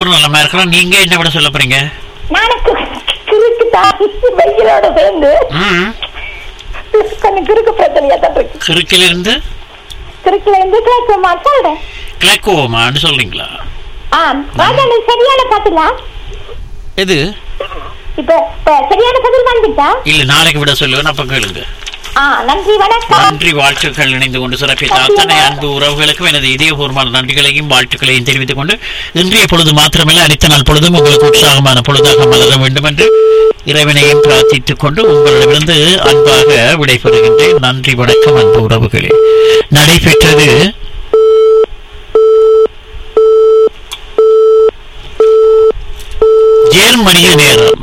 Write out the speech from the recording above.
எல்லாரும் நல்லமா இருக்கிறோம் நீங்க என்ன விட சொல்ல போறீங்க நானும் கிறுக்கு தான் வெயிலோட சேர்ந்து ம் கொஞ்சம் கிறுக்கு பிரச்சனையா தான் இருக்கு கிறுக்கிலிருந்து கிறுக்குல இருந்து கிழக்குமா சொல்றேன் கிளாக்கோமான்னு சொல்றீங்களா ஆ ராஜா நீ சரியான பதிலா எது இப்ப இப்ப சரியான பதில் வந்துட்டா இல்ல நாளைக்கு விட சொல்லுவேன் அப்ப கேளுங்க ஆ நன்றி வணக்கம் நன்றி வாழ்த்துக்கள் இணைந்து கொண்டு சிறப்பித்த அத்தனை அன்பு உறவுகளுக்கும் எனது இதயபூர்வமான நன்றிகளையும் வாழ்த்துக்களையும் தெரிவித்துக் கொண்டு இன்றைய பொழுது மாத்திரமல்ல அனைத்த நாள் பொழுதும் உங்களுக்கு உற்சாகமான பொழுதாக மலர வேண்டும் என்று இறைவனையும் பிரார்த்தித்துக் கொண்டு உங்களிடமிருந்து அன்பாக விடைபெறுகின்றேன் நன்றி வணக்கம் அன்பு உறவுகளே நடைபெற்றது ஜேர்மனிய நேரம்